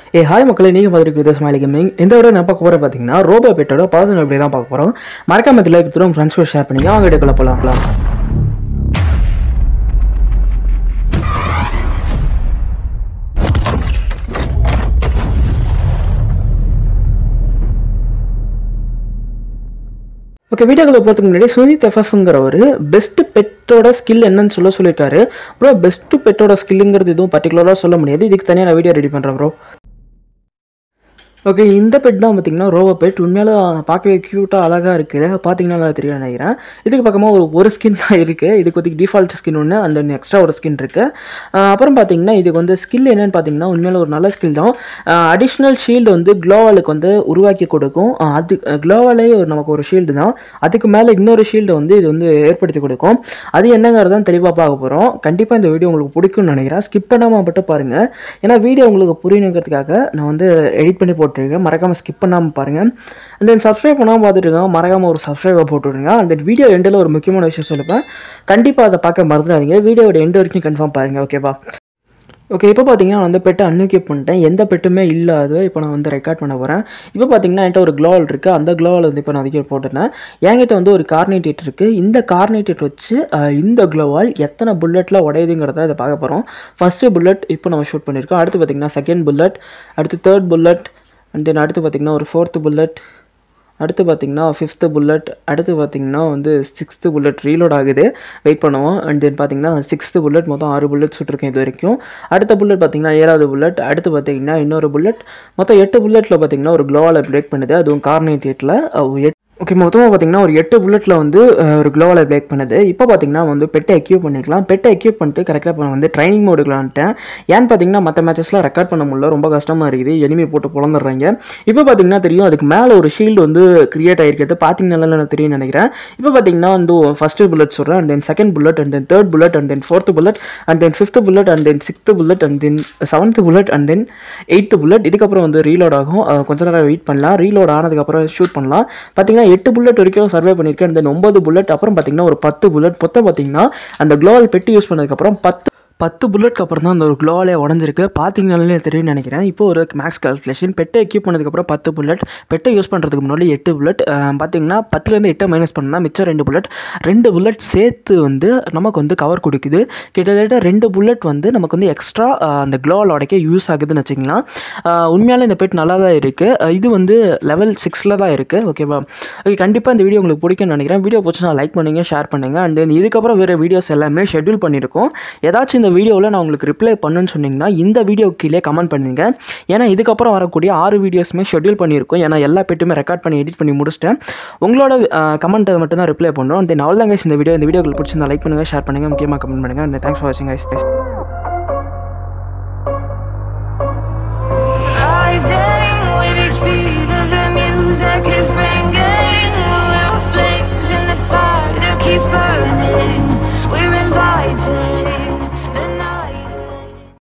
ஏ hi மக்களை நீங்கள் பார்த்துருக்கு வித ஸ்மைலி கேமிங் இந்த விட நான் பார்க்க போகிற பார்த்தீங்கன்னா ரோபோ பெட்டோட பர்சனல் அப்படி தான் பார்க்க போகிறோம் மறக்காம இதில் தூரம் ஃப்ரெண்ட்ஸ் கூட ஷேர் பண்ணிங்க அவங்க வீடியோக்குள்ள போகலாம் ஓகே வீடியோக்குள்ள போகிறதுக்கு முன்னாடி சுனித் எஃப்எஃப்ங்கிற ஒரு பெஸ்ட் பெட்டோட ஸ்கில் என்னன்னு சொல்ல சொல்லியிருக்காரு ப்ரோ பெஸ்ட் பெட்டோட ஸ்கில்லுங்கிறது எதுவும் பர்டிகுலராக சொல்ல முடியாது இதுக்கு தனியாக நான் வீடியோ ரெடி பண்ணுறேன் ப்ரோ ஓகே இந்த பெட் தான் பார்த்தீங்கன்னா ரோவோ பெட் உண்மையால பார்க்கவே க்யூட்டாக அழகாக இருக்குது பார்த்தீங்கன்னா நல்லா தெரியும் நினைக்கிறேன் இதுக்கு பக்கமாக ஒரு ஒரு ஸ்கின் தான் இருக்குது இதுக்கு வந்து டிஃபால்ட் ஸ்கின் ஒன்று அந்த எக்ஸ்ட்ரா ஒரு ஸ்கின் இருக்குது அப்புறம் பார்த்தீங்கன்னா இதுக்கு வந்து ஸ்கில் என்னன்னு பார்த்தீங்கன்னா உண்மையில ஒரு நல்ல ஸ்கில் தான் அடிஷ்னல் ஷீல்டு வந்து க்ளோவாலுக்கு வந்து உருவாக்கி கொடுக்கும் அஹ் அது க்ளோவாலே ஒரு நமக்கு ஒரு ஷீல்டு தான் அதுக்கு மேலே இன்னொரு ஷீல்டு வந்து இது வந்து ஏற்படுத்தி கொடுக்கும் அது என்னங்கிறது தான் தெளிவாக பார்க்க போகிறோம் கண்டிப்பாக இந்த வீடியோ உங்களுக்கு பிடிக்கும்னு நினைக்கிறேன் ஸ்கிப் பண்ணாமல் மட்டும் பாருங்கள் ஏன்னா வீடியோ உங்களுக்கு புரியணுங்கிறதுக்காக நான் வந்து எடிட் பண்ணி போட்டிருக்கேன் மறக்காமல் ஸ்கிப் பண்ணாமல் பாருங்கள் அண்ட் தென் சப்ஸ்கிரைப் பண்ணாமல் பார்த்துட்டு இருக்காங்க மறக்காமல் ஒரு சப்ஸ்கிரைபை போட்டு விடுங்க அந்த வீடியோ எண்டில் ஒரு முக்கியமான விஷயம் சொல்லுவேன் கண்டிப்பாக அதை பார்க்க மறந்துடாதீங்க வீடியோட எண்டு வரைக்கும் கன்ஃபார்ம் பாருங்கள் ஓகேவா ஓகே இப்போ பார்த்தீங்கன்னா நான் வந்து பெட்டை அன்யூக்கிப் பண்ணிட்டேன் எந்த பெட்டுமே இல்லாத இப்போ நான் வந்து ரெக்கார்ட் பண்ண போகிறேன் இப்போ பார்த்தீங்கன்னா என்கிட்ட ஒரு க்ளோவல் இருக்குது அந்த க்ளோவல் வந்து இப்போ நான் அதுக்கு போட்டுட்டேன் என்கிட்ட வந்து ஒரு கார்னேட்டேட் இருக்குது இந்த கார்னேட்டேட் வச்சு அஹ், இந்த க்ளோவால் எத்தனை புல்லட்டில் உடையுதுங்கிறத இதை பார்க்க போகிறோம் ஃபஸ்ட்டு புல்லட் இப்போ நம்ம ஷூட் பண்ணியிருக்கோம் அடுத்து பார்த்தீங்கன்னா செகண்ட் புல்லட் அடுத்து தேர்ட் புல்லட் அண்ட் தென் அடுத்து பார்த்தீங்கன்னா ஒரு ஃபோர்த்து புல்லட் அடுத்து பார்த்தீங்கன்னா ஃபிஃப்த்து புல்லட் அடுத்து பார்த்தீங்கன்னா வந்து சிக்ஸ்த்து புல்லட் ரீலோட் ஆகுது வெயிட் பண்ணுவோம் அண்ட் தென் பார்த்தீங்கன்னா சிக்ஸ்த்து புல்லட் மொத்தம் ஆறு புல்லட் சுட்டிருக்கேன் இது வரைக்கும் அடுத்த புல்லட் பார்த்தீங்கன்னா ஏழாவது புல்லட் அடுத்து பார்த்தீங்கன்னா இன்னொரு புல்லட் மொத்தம் எட்டு புல்லட்டில் பார்த்தீங்கன்னா ஒரு க்ளோவால் பிரேக் பண்ணுது அதுவும் கார்னேட்டேட்டில் ஓகே மொத்தமாக பார்த்தீங்கன்னா ஒரு எட்டு புல்லட்டில் வந்து அஹ், ஒரு க்ளோவால் பிரேக் பண்ணுது இப்போ பார்த்தீங்கன்னா வந்து பெட்டை எக்யூப் பண்ணிக்கலாம் பெட்டை எக்யூப் பண்ணிட்டு கரெக்டாக இப்போ நான் வந்து ட்ரைனிங் மோடுக்கலான்ட்டேன் ஏன்னு பார்த்தீங்கன்னா மற்ற மேட்சஸ்லாம் ரெக்கார்ட் பண்ண முடியல ரொம்ப கஷ்டமாக இருக்குது எனிமே போட்டு புலந்துடுறாங்க இப்போ பார்த்தீங்கன்னா தெரியும் அதுக்கு மேலே ஒரு ஷீல்டு வந்து கிரியேட் ஆகிருக்கிறது பார்த்தீங்கன்னா எனக்கு தெரியும் நினைக்கிறேன் இப்போ பார்த்தீங்கன்னா வந்து ஃபஸ்ட்டு புல்லட் சொல்கிறேன் and then second bullet and then third bullet and then fourth bullet and then fifth bullet and then sixth bullet and then seventh bullet and then eighth bullet இதுக்கப்புறம் வந்து ரீலோட் ஆகும் அஹ் கொஞ்ச நேரம் wait பண்ணலாம் reload ஆனதுக்கப்புறம் shoot பண்ணலாம் பார்த்தீங்கன்னா எட்டு புல்லட் வரைக்கும் சர்வே பண்ணியிருக்கேன் தென் ஒன்பது புல்லட் அப்புறம் பார்த்தீங்கன்னா ஒரு பத்து புல்லட் மொத்தம் பார்த்தீங்கன்னா அந்த க்ளோவல் பெட்டி யூஸ் பண்ணதுக்கப்புறம் பத்து பத்து புல்லட்க்கு அப்புறம் தான் அந்த ஒரு க்ளோவாலே உடஞ்சிருக்கு பார்த்தீங்கனாலே தெரியும்னு நினைக்கிறேன் இப்போ ஒரு மேக்ஸ் கால்குலேஷன் பெட்டை எக்யூப் பண்ணதுக்கப்புறம் பத்து புல்லட் பெட்டை யூஸ் பண்ணுறதுக்கு முன்னாடி எட்டு புல்லட் பார்த்தீங்கன்னா பத்துலேருந்து எட்டை மைனஸ் பண்ணால் மிச்சம் ரெண்டு புல்லட் ரெண்டு புல்லட் சேர்த்து வந்து நமக்கு வந்து கவர் கொடுக்குது கிட்டத்தட்ட ரெண்டு புல்லட் வந்து நமக்கு வந்து எக்ஸ்ட்ரா அந்த க்ளோவால் உடைக்க யூஸ் ஆகுதுன்னு வச்சுக்கலாம் உண்மையாலே இந்த பெட் நல்லா தான் இருக்குது இது வந்து லெவல் சிக்ஸில் தான் இருக்குது ஓகேவா ஓகே கண்டிப்பாக இந்த வீடியோ உங்களுக்கு பிடிக்கும்னு நினைக்கிறேன் வீடியோ பிடிச்சா லைக் பண்ணுங்கள் ஷேர் பண்ணுங்கள் அண்ட் தென் இதுக்கப்புறம் வேறு வீடியோஸ் எல்லாமே ஷெட்யூல் பண்ணியிருக்கோம் ஏதாச்சும் இந்த வீடியோவில் நான் உங்களுக்கு ரிப்ளை பண்ணுன்னு சொன்னீங்கன்னா இந்த வீடியோ கீழே கமெண்ட் பண்ணுங்க ஏன்னா இதுக்கப்புறம் வரக்கூடிய ஆறு வீடியோஸுமே ஷெட்யூல் பண்ணியிருக்கோம் ஏன்னா எல்லா பெட்டுமே ரெக்கார்ட் பண்ணி எடிட் பண்ணி முடிச்சிட்டேன் உங்களோட கமெண்ட்டை மட்டும் தான் ரிப்ளை பண்ணுறோம் தென் அவ்வளோதான் guys இந்த வீடியோ இந்த வீடியோ உங்களுக்கு பிடிச்சிருந்தா லைக் பண்ணுங்கள் ஷேர் பண்ணுங்கள் முக்கியமாக கமெண்ட் பண்ணுங்கள் அண்ட் தேங்க்ஸ் ஃபார் வாட்சிங் guys